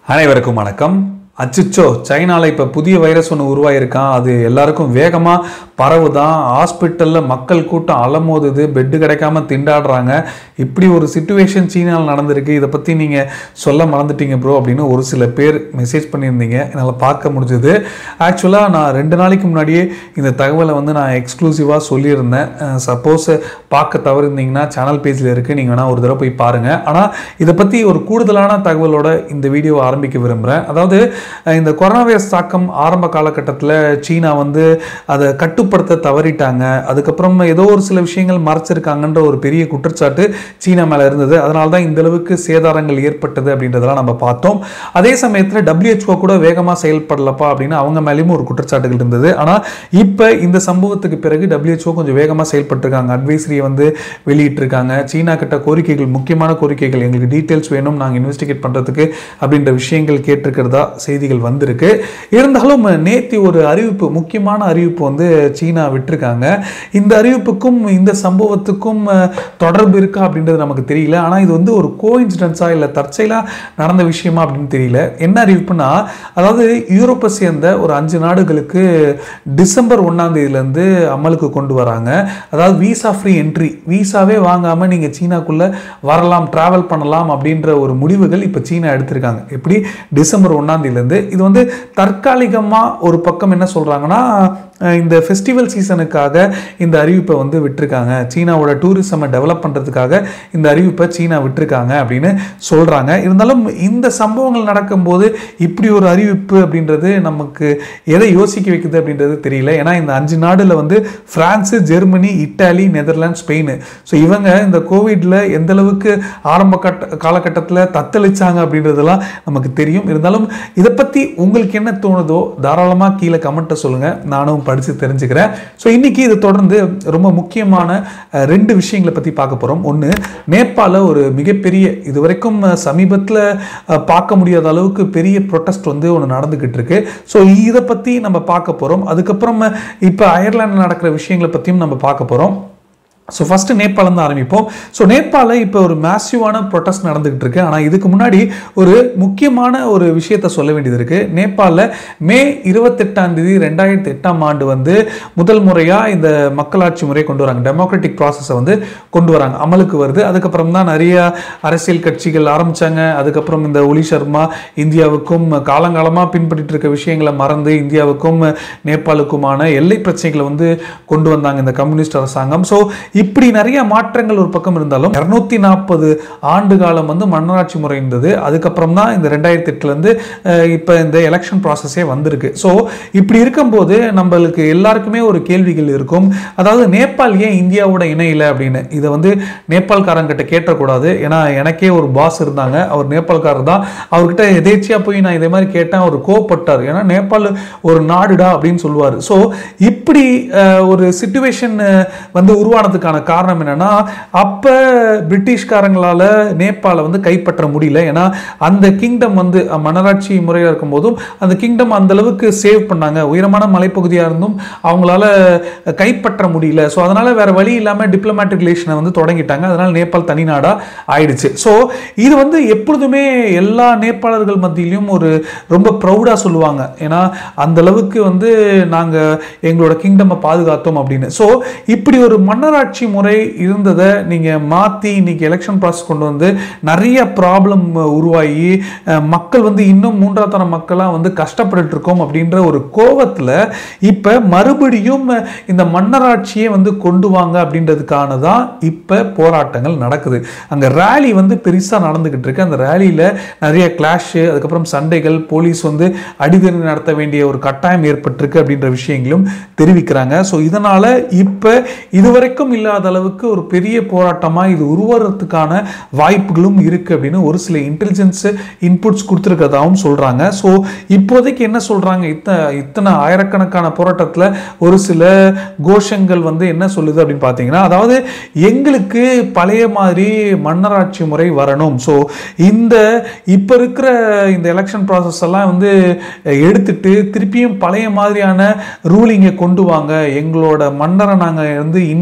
அனைவருக்கும் வணக்கம் அச்சுச்சோ சைனாவில் இப்போ புதிய வைரஸ் ஒன்று உருவாயிருக்கான் அது எல்லாருக்கும் வேகமாக பரவுதான் ஹாஸ்பிட்டலில் மக்கள் கூட்டம் அலமோதுது பெட்டு கிடைக்காம திண்டாடுறாங்க இப்படி ஒரு சுச்சுவேஷன் சீனாவில் நடந்திருக்கு இதை பற்றி நீங்கள் சொல்ல மறந்துட்டீங்க ப்ரோ அப்படின்னு ஒரு சில பேர் மெசேஜ் பண்ணியிருந்தீங்க என்னால் பார்க்க முடிஞ்சது ஆக்சுவலாக நான் ரெண்டு நாளைக்கு முன்னாடியே இந்த தகவலை வந்து நான் எக்ஸ்க்ளூசிவாக சொல்லியிருந்தேன் சப்போஸ் பார்க்க தவறிருந்தீங்கன்னா சேனல் பேஜில் இருக்குது நீங்கள் வேணால் ஒரு தடவை போய் பாருங்கள் ஆனால் இதை பற்றி ஒரு கூடுதலான தகவலோட இந்த வீடியோவை ஆரம்பிக்க விரும்புகிறேன் அதாவது அஹ், இந்த கொரோனா வைரஸ் தாக்கம் ஆரம்ப காலகட்டத்தில் சீனா வந்து அதை கட்டுப்படுத்த தவறிட்டாங்க அதுக்கப்புறம் ஏதோ ஒரு சில விஷயங்கள் மறைச்சிருக்காங்கன்ற ஒரு பெரிய குற்றச்சாட்டு சீனா மேலே இருந்தது அதனால தான் இந்த அளவுக்கு சேதாரங்கள் ஏற்பட்டது அப்படின்றதெல்லாம் நம்ம பார்த்தோம் அதே சமயத்தில் WHO கூட வேகமாக செயல்படலப்பா அப்படின்னு அவங்க மேலேயும் ஒரு குற்றச்சாட்டுகள் இருந்தது ஆனால் இப்போ இந்த சம்பவத்துக்கு பிறகு WHO கொஞ்சம் வேகமாக செயல்பட்டிருக்காங்க அட்வைசரியை வந்து வெளியிட்டிருக்காங்க சீனா கிட்ட கோரிக்கைகள் முக்கியமான கோரிக்கைகள் எங்களுக்கு டீட்டெயில்ஸ் வேணும் நாங்கள் இன்வெஸ்டிகேட் பண்ணுறதுக்கு அப்படின்ற விஷயங்கள் கேட்டிருக்கிறதா செய்திகள் வந்திருக்கு இருந்தாலும் நேத்தி ஒரு அறிவிப்பு முக்கியமான அறிவிப்பு வந்து சீனா விட்டிருக்காங்க இந்த அறிவிப்புக்கும் இந்த சம்பவத்துக்கும் அஹ், தொடர்பு இருக்கா அப்படின்றது நமக்கு தெரியல ஆனால் இது வந்து ஒரு கோஇன்சிடென்ஸா இல்லை தற்செயலாக நடந்த விஷயமா அப்படின்னு தெரியல என்ன அறிவிப்புனா அதாவது யூரோப்பை சேர்ந்த ஒரு அஞ்சு நாடுகளுக்கு டிசம்பர் ஒன்றாம் தேதியிலேருந்து அமலுக்கு கொண்டு வராங்க அதாவது வீசா ஃப்ரீ என்ட்ரி வீசாவே வாங்காமல் நீங்கள் சீனாக்குள்ளே வரலாம் ட்ராவல் பண்ணலாம் அப்படின்ற ஒரு முடிவுகள் இப்போ சீனா எடுத்திருக்காங்க எப்படி டிசம்பர் ஒன்றாம் தேதியிலேருந்து இது வந்து தற்காலிகமாக ஒரு பக்கம் என்ன சொல்கிறாங்கன்னா அஹ் இந்த ஃபெஸ்டிவல் சீசனுக்காக இந்த அறிவிப்பை வந்து விட்டிருக்காங்க சீனாவோட டூரிசமை டெவலப் பண்ணுறதுக்காக இந்த அறிவிப்பை சீனா விட்டிருக்காங்க அப்படின்னு சொல்கிறாங்க இருந்தாலும் இந்த சம்பவங்கள் நடக்கும்போது இப்படி ஒரு அறிவிப்பு அப்படின்றது நமக்கு எதை யோசிக்க வைக்குது அப்படின்றது தெரியல ஏன்னா இந்த அஞ்சு நாடுல வந்து France Germany Italy Netherlands Spain so இவங்க இந்த கோவிட்ல எந்த அளவுக்கு ஆரம்ப கட்ட காலகட்டத்தில் தத்தளிச்சாங்க அப்படின்றதெல்லாம் நமக்கு தெரியும் இருந்தாலும் இதை பற்றி உங்களுக்கு என்ன தோணுதோ தாராளமாக கீழே கமெண்ட்டை சொல்லுங்கள் நானும் படித்து தெரிஞ்சுக்கிறேன் ஸோ இன்னைக்கு இது தொடர்ந்து ரொம்ப முக்கியமான அஹ், ரெண்டு விஷயங்களை பற்றி பார்க்க போகிறோம் ஒன்று நேபாள ஒரு மிகப்பெரிய இதுவரைக்கும் சமீபத்தில் பார்க்க முடியாத அளவுக்கு பெரிய ப்ரொட்டஸ்ட் வந்து ஒன்று நடந்துக்கிட்டு இருக்கு ஸோ இதை பற்றி நம்ம பார்க்க போகிறோம் அதுக்கப்புறம் இப்போ அயர்லாந்து நடக்கிற விஷயங்களை பற்றியும் நம்ம பார்க்க போகிறோம் ஸோ ஃபஸ்ட்டு நேபாளம் தான் ஆரம்பிப்போம் ஸோ நேபாள இப்போ ஒரு மேசிவான ப்ரொட்டஸ்ட் நடந்துகிட்டு இருக்கு ஆனால் இதுக்கு முன்னாடி ஒரு முக்கியமான ஒரு விஷயத்தை சொல்ல வேண்டியது இருக்கு நேபாளில் மே இருபத்தெட்டாம் தேதி ரெண்டாயிரத்தி எட்டாம் ஆண்டு வந்து முதல் முறையாக இந்த மக்களாட்சி முறை கொண்டு வராங்க டெமோக்ராட்டிக் ப்ராசஸை வந்து கொண்டு வராங்க அமலுக்கு வருது அதுக்கப்புறம் தான் நிறைய அரசியல் கட்சிகள் ஆரம்பிச்சாங்க அதுக்கப்புறம் இந்த ஒலி சர்மா இந்தியாவுக்கும் காலங்காலமாக பின்பற்றிட்டு இருக்க விஷயங்களை மறந்து இந்தியாவுக்கும் நேபாளுக்குமான எல்லை பிரச்சனைகளை வந்து கொண்டு வந்தாங்க இந்த கம்யூனிஸ்ட் அரசாங்கம் ஸோ இப்படி நிறைய மாற்றங்கள் ஒரு பக்கம் இருந்தாலும் இரநூத்தி நாற்பது ஆண்டு காலம் வந்து மன்னராட்சி முறை இருந்தது அதுக்கப்புறம் தான் இந்த ரெண்டாயிரத்தி எட்டுலேருந்து இப்போ இந்த எலெக்ஷன் ப்ராசஸே வந்திருக்கு ஸோ இப்படி இருக்கும்போது நம்மளுக்கு எல்லாருக்குமே ஒரு கேள்விகள் இருக்கும் அதாவது நேபாள் ஏன் இந்தியாவோட இணையில அப்படின்னு இதை வந்து நேபாள்காரங்கிட்ட கேட்டக்கூடாது ஏன்னா எனக்கே ஒரு பாஸ் இருந்தாங்க அவர் நேபாள்காரர் தான் அவர்கிட்ட எதேச்சியாக போய் நான் இதே மாதிரி கேட்டேன் அவர் கோவப்பட்டார் ஏன்னா நேபாள் ஒரு நாடுடா அப்படின்னு சொல்லுவார் ஸோ இப்படி அஹ், ஒரு சுச்சுவேஷன் வந்து உருவானதுக்கான காரணம் என்னன்னா அப்போ பிரிட்டிஷ்காரங்களால நேபாளை வந்து கைப்பற்ற முடியல ஏன்னா அந்த கிங்டம் வந்து அஹ், மன்னராட்சி முறையில் இருக்கும்போதும் அந்த கிங்டம் அந்த அளவுக்கு சேவ் பண்ணாங்க உயரமான மலைப்பகுதியாக இருந்தும் அவங்களால கைப்பற்ற முடியல ஸோ அதனால வேற வழி இல்லாமல் டிப்ளமேட்டிக் ரிலேஷனை வந்து தொடங்கிட்டாங்க அதனால நேபாள் தனி நாடா ஆயிடுச்சு ஸோ இது வந்து எப்பொழுதுமே எல்லா நேபாளர்கள் மத்தியிலும் ஒரு ரொம்ப ப்ரௌடாக சொல்லுவாங்க ஏன்னா அந்த அளவுக்கு வந்து நாங்கள் எங்களோட கிங்டமை பாதுகாத்தோம் அப்படின்னு ஸோ இப்படி ஒரு மன்னராட்சி முறை இருந்ததை நீங்கள் மாற்றி இன்னைக்கு எலெக்ஷன் ப்ராசஸ் கொண்டு வந்து நிறைய ப்ராப்ளம் உருவாகி அஹ், மக்கள் வந்து இன்னும் மூன்றாம் தர மக்களாக வந்து கஷ்டப்பட்டுட்டு இருக்கோம் அப்படின்ற ஒரு கோவத்தில் இப்போ மறுபடியும் இந்த மன்னராட்சியை வந்து கொண்டு வாங்க அப்படின்றதுக்கான தான் இப்போ போராட்டங்கள் நடக்குது அங்கே ரேலி வந்து பெருசாக நடந்துக்கிட்டு இருக்கு அந்த ரேலியில் நிறைய கிளாஷு அதுக்கப்புறம் சண்டைகள் போலீஸ் வந்து அடிதடி நடத்த வேண்டிய ஒரு கட்டாயம் ஏற்பட்டிருக்கு அப்படின்ற விஷயங்களும் தெரிவிக்கிறாங்க ஸோ இதனால் இப்போ இதுவரைக்கும் இல்லாத அளவுக்கு ஒரு பெரிய போராட்டமாக இது உருவறதுக்கான வாய்ப்புகளும் இருக்குது அப்படின்னு ஒரு சில இன்டெலிஜென்ஸ் இன்புட்ஸ் கொடுத்துருக்கதாகவும் சொல்கிறாங்க ஸோ இப்போதைக்கு என்ன சொல்கிறாங்க இத்தனை இத்தனை ஆயிரக்கணக்கான போராட்டத்தில் ஒரு சில கோஷங்கள் வந்து என்ன சொல்லுது அப்படின்னு பார்த்தீங்கன்னா அதாவது எங்களுக்கு பழைய மாதிரி மன்னராட்சி முறை வரணும் ஸோ இந்த இப்போ இருக்கிற இந்த எலெக்ஷன் ப்ராசஸ் எல்லாம் வந்து எடுத்துட்டு திருப்பியும் பழைய மாதிரியான ரூலிங்கை கொண்டு வாங்க எங்களோட மன்னரை நாங்கள் வந்து இன்னும் விரும்புகிறோம்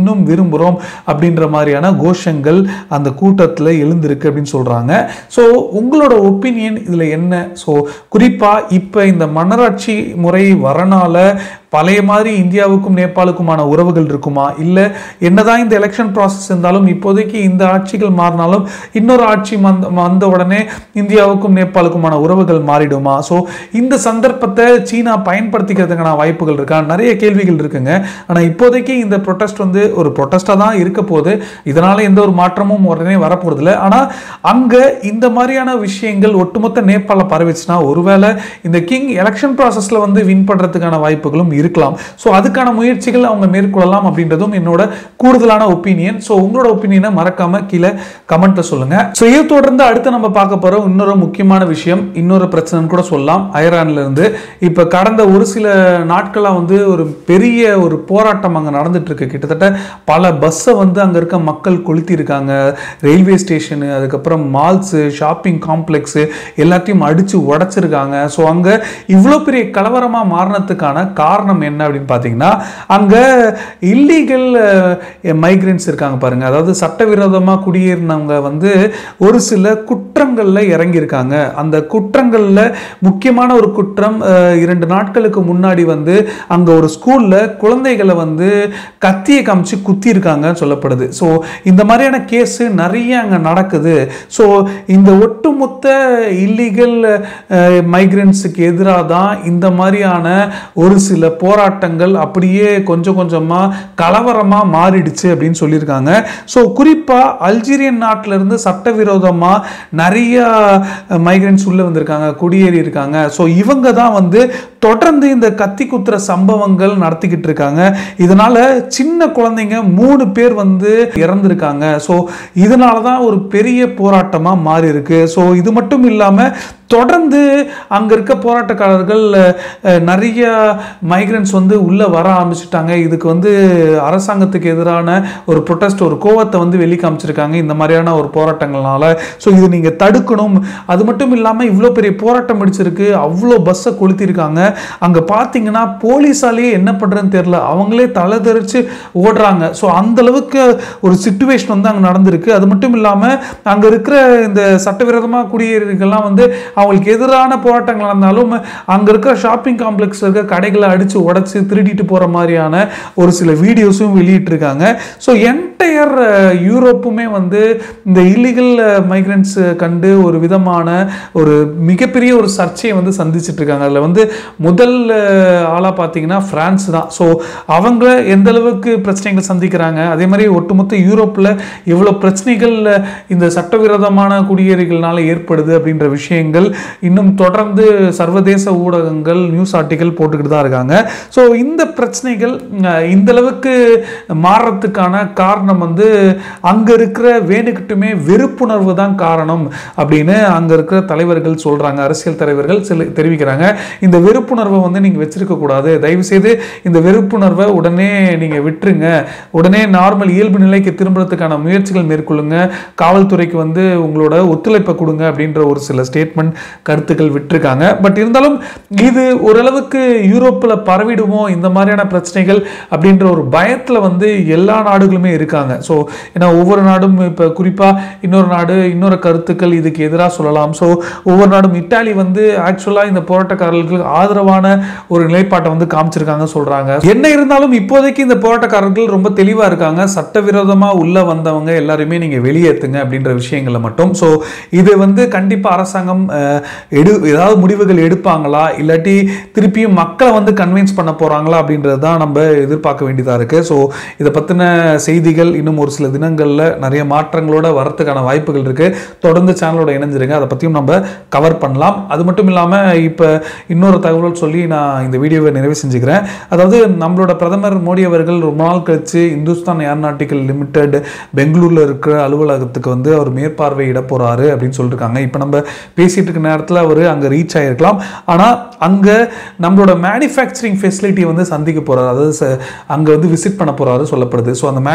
விரும்புகிறோம் அப்படின்ற மாதிரியான கோஷங்கள் அந்த கூட்டத்தில் எழுந்திருக்கு அப்படின்னு சொல்கிறாங்க ஸோ உங்களோட ஒப்பீனியன் இதில் என்ன ஸோ குறிப்பாக இப்போ இந்த மன்னராட்சி முறை வரனால பழைய மாதிரி இந்தியாவுக்கும் நேபாளுக்குமான உறவுகள் இருக்குமா இல்லை என்னதான் இந்த எலெக்ஷன் ப்ராசஸ் இருந்தாலும் இப்போதைக்கு இந்த ஆட்சிகள் மாறினாலும் இன்னொரு ஆட்சி வந்த வந்த உடனே இந்தியாவுக்கும் நேபாளுக்குமான உறவுகள் மாறிடுமா ஸோ இந்த சந்தர்ப்பத்தை சீனா பயன்படுத்திக்கிறதுக்கான வாய்ப்புகள் இருக்கா நிறைய கேள்விகள் இருக்குங்க ஆனால் இப்போதைக்கு இந்த ப்ரொட்டஸ்ட் வந்து ஒரு ப்ரொட்டஸ்டாக தான் இருக்க போகுது இதனால எந்த ஒரு மாற்றமும் உடனே வரப்போறதில்ல ஆனால் அங்கே இந்த மாதிரியான விஷயங்கள் ஒட்டுமொத்த நேபாள பரவிச்சுன்னா ஒருவேளை இந்த கிங் எலெக்ஷன் ப்ராசஸில் வந்து வின் பண்ணுறதுக்கான வாய்ப்புகளும் இருக்கலாம் ஸோ அதுக்கான முயற்சிகள் அவங்க மேற்கொள்ளலாம் அப்படின்றதும் என்னோட கூடுதலான ஒப்பீனியன் ஸோ உங்களோட ஒப்பீனியனை மறக்காம கீழே கமெண்ட்ல சொல்லுங்க ஸோ இது தொடர்ந்து அடுத்து நம்ம பார்க்க போற இன்னொரு முக்கியமான விஷயம் இன்னொரு பிரச்சனைன்னு கூட சொல்லலாம் ஐரான்ல இருந்து இப்போ கடந்த ஒரு சில நாட்களா வந்து ஒரு பெரிய ஒரு போராட்டம் அங்கே நடந்துட்டு இருக்கு கிட்டத்தட்ட பல பஸ்ஸை வந்து அங்கே இருக்க மக்கள் கொளுத்தி இருக்காங்க ரயில்வே ஸ்டேஷனு அதுக்கப்புறம் மால்ஸு ஷாப்பிங் காம்ப்ளெக்ஸு எல்லாத்தையும் அடிச்சு உடைச்சிருக்காங்க ஸோ அங்கே இவ்வளோ பெரிய கலவரமாக மாறினதுக்கான காரணம் என்ன அப்படின்னு பார்த்தீங்கன்னா அங்கே இல்லீகல் மைக்ரெண்ட்ஸ் இருக்காங்க பாருங்க அதாவது சட்டவிரோதமாக குடியேறினவங்க வந்து ஒரு சில குற்றங்களில் இறங்கியிருக்காங்க அந்த குற்றங்களில் முக்கியமான ஒரு குற்றம் அஹ், இரண்டு நாட்களுக்கு முன்னாடி வந்து அங்கே ஒரு ஸ்கூலில் குழந்தைகளை வந்து கத்தியை காமிச்சு குத்தி இருக்காங்கன்னு சொல்லப்படுது ஸோ இந்த மாதிரியான கேஸு நிறைய அங்கே நடக்குது ஸோ இந்த ஒட்டுமொத்த இல்லீகல் மைக்ரெண்ட்ஸுக்கு எதிராக தான் இந்த மாதிரியான ஒரு சில போராட்டங்கள் அப்படியே கொஞ்சம் கொஞ்சமாக கலவரமாக மாறிடுச்சு அப்படின்னு சொல்லியிருக்காங்க ஸோ குறிப்பாக அல்ஜீரியன் நாட்டில இருந்து சட்டவிரோதமாக நிறைய மைக்ரெண்ட்ஸ் உள்ளே வந்திருக்காங்க குடியேறி இருக்காங்க ஸோ இவங்க தான் வந்து தொடர்ந்து இந்த கத்தி குத்துற சம்பவங்கள் நடத்திக்கிட்டு இருக்காங்க இதனால சின்ன குழந்தைங்க மூணு பேர் வந்து இறந்திருக்காங்க ஸோ இதனால தான் ஒரு பெரிய போராட்டமாக மாறி இருக்கு ஸோ இது மட்டும் இல்லாமல் தொடர்ந்து அங்கே இருக்க போராட்டக்காரர்கள் அஹ், நிறைய மைக்ரன்ஸ் வந்து உள்ளே வர ஆரம்பிச்சிட்டாங்க இதுக்கு வந்து அரசாங்கத்துக்கு எதிரான ஒரு ப்ரொட்டஸ்ட் ஒரு கோவத்தை வந்து வெளி காமிச்சிருக்காங்க இந்த மாதிரியான ஒரு போராட்டங்கள்னால ஸோ இது நீங்கள் தடுக்கணும் அது மட்டும் இல்லாமல் இவ்வளோ பெரிய போராட்டம் அடிச்சிருக்கு அவ்வளோ பஸ்ஸை கொளுத்திருக்காங்க அங்கே பார்த்தீங்கன்னா போலீஸாலேயே என்ன பண்ணுறதுன்னு தெரில அவங்களே தலை தெரிச்சு ஓடுறாங்க ஸோ அந்த அளவுக்கு ஒரு சுச்சுவேஷன் வந்து அங்கே நடந்திருக்கு அது மட்டும் இல்லாமல் அங்கே இருக்கிற இந்த சட்டவிரோதமாக குடியேறிகள்லாம் வந்து அவங்களுக்கு எதிரான போராட்டங்கள் நடந்தாலும் அங்கே இருக்கிற ஷாப்பிங் காம்ப்ளெக்ஸ் இருக்க கடைகளை அடித்து உடச்சி திருடிட்டு போகிற மாதிரியான ஒரு சில வீடியோஸும் வெளியிட்டிருக்காங்க ஸோ என்டையர் யூரோப்புமே வந்து இந்த இல்லீகல் மைக்ரன்ஸ் கண்டு ஒரு விதமான ஒரு மிகப்பெரிய ஒரு சர்ச்சையை வந்து சந்திச்சிட்டு இருக்காங்க அதில் வந்து முதல் ஆளாக பார்த்தீங்கன்னா பிரான்ஸ் தான் ஸோ அவங்க எந்த அளவுக்கு பிரச்சனைகள் சந்திக்கிறாங்க அதே மாதிரி ஒட்டுமொத்த யூரோப்பில் இவ்வளோ பிரச்சனைகள் இந்த சட்டவிரோதமான குடியேறிகள்னால ஏற்படுது அப்படின்ற விஷயங்கள் இன்னும் தொடர்ந்து சர்வதேச ஊடகங்கள் நியூஸ் ஆர்டிக்கல் போட்டுக்கிட்டு தான் இருக்காங்க ஸோ இந்த பிரச்சனைகள் அஹ், இந்த அளவுக்கு மாறுறதுக்கான காரணம் வந்து அங்கே இருக்கிற வேணுக்கிட்டுமே வெறுப்புணர்வு தான் காரணம் அப்படின்னு அங்கே இருக்கிற தலைவர்கள் சொல்கிறாங்க அரசியல் தலைவர்கள் சில தெரிவிக்கிறாங்க இந்த வெறுப்புணர்வை வந்து நீங்கள் வச்சிருக்க கூடாது தயவு செய்து இந்த வெறுப்புணர்வை உடனே நீங்கள் விட்டுருங்க உடனே நார்மல் இயல்பு நிலைக்கு திரும்புறதுக்கான முயற்சிகள் மேற்கொள்ளுங்க காவல்துறைக்கு வந்து உங்களோட ஒத்துழைப்பை கொடுங்க அப்படின்ற ஒரு சில ஸ்டேட்மெண்ட் கருத்துக்கள் விட்டிருக்காங்க பட் இருந்தாலும் இது ஓரளவுக்கு யூரோப்பில் பரவிடுமோ இந்த மாதிரியான பிரச்சனைகள் அப்படின்ற ஒரு பயத்தில் வந்து எல்லா நாடுகளுமே இருக்காங்க ஸோ ஏன்னா ஒவ்வொரு நாடும் இப்போ குறிப்பாக இன்னொரு நாடு இன்னொரு கருத்துக்கள் இதுக்கு எதிராக சொல்லலாம் ஸோ ஒவ்வொரு நாடும் இட்டாலி வந்து ஆக்சுவலாக இந்த போராட்டக்காரர்களுக்கு ஆதரவான ஒரு நிலைப்பாட்டை வந்து காமிச்சிருக்காங்க சொல்கிறாங்க என்ன இருந்தாலும் இப்போதைக்கு இந்த போராட்டக்காரர்கள் ரொம்ப தெளிவாக இருக்காங்க சட்டவிரோதமாக உள்ள வந்தவங்க எல்லாருமே நீங்கள் வெளியேற்றுங்க அப்படின்ற விஷயங்களை மட்டும் ஸோ இது வந்து கண்டிப்பாக அரசாங்கம் அஹ், எடு ஏதாவது முடிவுகள் எடுப்பாங்களா இல்லாட்டி திருப்பியும் மக்களை வந்து கன்வின்ஸ் பண்ண போகிறாங்களா அப்படின்றது தான் நம்ம எதிர்பார்க்க வேண்டியதாக இருக்குது ஸோ இதை பற்றின செய்திகள் இன்னும் ஒரு சில தினங்களில் நிறைய மாற்றங்களோட வரத்துக்கான வாய்ப்புகள் இருக்குது தொடர்ந்து சேனலோட இணைஞ்சிருங்க அதை பற்றியும் நம்ம கவர் பண்ணலாம் அது மட்டும் இல்லாமல் இப்போ இன்னொரு தகவல் சொல்லி நான் இந்த வீடியோவை நிறைவு செஞ்சுக்கிறேன் அதாவது நம்மளோட பிரதமர் மோடி அவர்கள் ரொம்ப நாள் கழிச்சு இந்துஸ்தான் ஏர்நாட்டிக்கல் லிமிடெட் பெங்களூரில் இருக்கிற அலுவலகத்துக்கு வந்து அவர் மேற்பார்வையிட போகிறாரு அப்படின்னு சொல்லியிருக்காங்க இப்போ நம்ம பேசிகிட்டு இருக்க நேரத்தில் அவர் அங்கே ரீச் ஆகிருக்கலாம் ஆனால் அங்கே நம்மளோட மேனுஃபேக்சரிங் ஃபெசிலிட்டி வந்து சந்திக்க போகிறார் அதாவது அங்கே வந்து விசிட் பண்ண போகிறாரு சொல்லப்படுது ஸோ அந்த மேனுஃபேக்சரிங்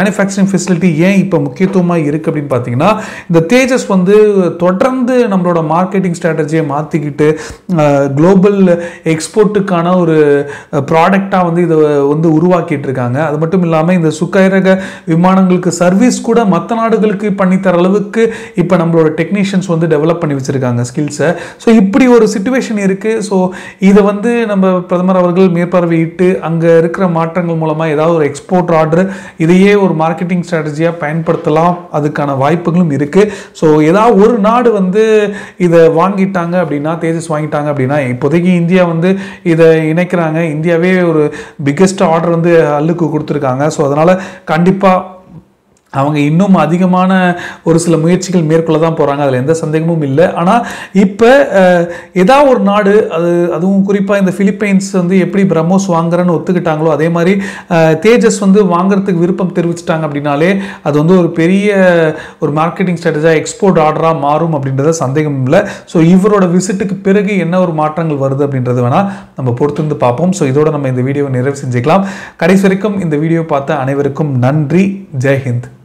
மேனுஃபேக்சரிங் ஃபெசிலிட்டி ஏன் இப்போ முக்கியத்துவமாக இருக்குது அப்படின்னு பார்த்தீங்கன்னா இந்த தேஜஸ் வந்து தொடர்ந்து நம்மளோட மார்க்கெட்டிங் ஸ்ட்ராட்டஜியை மாற்றிக்கிட்டு குளோபல் எக்ஸ்போர்ட்டுக்கான ஒரு ப்ராடக்டாக வந்து இதை வந்து உருவாக்கிட்டு இருக்காங்க அது மட்டும் இல்லாமல் இந்த சுக்கரக விமானங்களுக்கு சர்வீஸ் கூட மற்ற நாடுகளுக்கு பண்ணித்தர அளவுக்கு இப்போ நம்மளோட டெக்னீஷியன்ஸ் வந்து டெவலப் பண்ணி வச்சிருக்காங்க ஸ்கில்ஸை ஸோ இப்படி ஒரு சுச்சுவேஷன் இருக்குது ஸோ இதை வந்து நம்ம பிரதமர் அவர்கள் மேற்பார்வையிட்டு அங்கே இருக்கிற மாற்றங்கள் மூலமாக ஏதாவது ஒரு எக்ஸ்போர்ட் ஆர்டர் இதையே ஒரு மார்க்கெட்டிங் ஸ்ட்ராட்டஜியாக பயன்படுத்தலாம் அதுக்கான வாய்ப்புகளும் இருக்குது ஸோ ஏதாவது ஒரு நாடு வந்து இதை வாங்கிட்டாங்க அப்படின்னா தேஜஸ் வாங்கிட்டாங்க அப்படின்னா இப்போதைக்கு இந்தியா வந்து இதை இணைக்கிறாங்க இந்தியாவே ஒரு பிக்கெஸ்ட் ஆர்டர் வந்து அல்லுக்கு கொடுத்துருக்காங்க ஸோ அதனால் கண்டிப்பாக அவங்க இன்னும் அதிகமான ஒரு சில முயற்சிகள் மேற்கொள்ள தான் போகிறாங்க அதில் எந்த சந்தேகமும் இல்லை ஆனால் இப்போ ஏதாவது ஒரு நாடு அது அதுவும் குறிப்பாக இந்த பிலிப்பைன்ஸ் வந்து எப்படி பிரம்மோஸ் வாங்குறேன்னு ஒத்துக்கிட்டாங்களோ அதே மாதிரி அஹ், தேஜஸ் வந்து வாங்குறதுக்கு விருப்பம் தெரிவிச்சிட்டாங்க அப்படின்னாலே அது வந்து ஒரு பெரிய ஒரு மார்க்கெட்டிங் ஸ்ட்ராட்டஜியாக எக்ஸ்போர்ட் ஆர்டராக மாறும் அப்படின்றத சந்தேகம் இல்லை ஸோ இவரோட விசிட்டுக்கு பிறகு என்ன ஒரு மாற்றங்கள் வருது அப்படின்றது வேணால் நம்ம பொறுத்திருந்து பார்ப்போம் ஸோ இதோட நம்ம இந்த வீடியோவை நிறைவு செஞ்சுக்கலாம் கடைசி வரைக்கும் இந்த வீடியோ பார்த்த அனைவருக்கும் நன்றி ஜெய் ஹிந்த்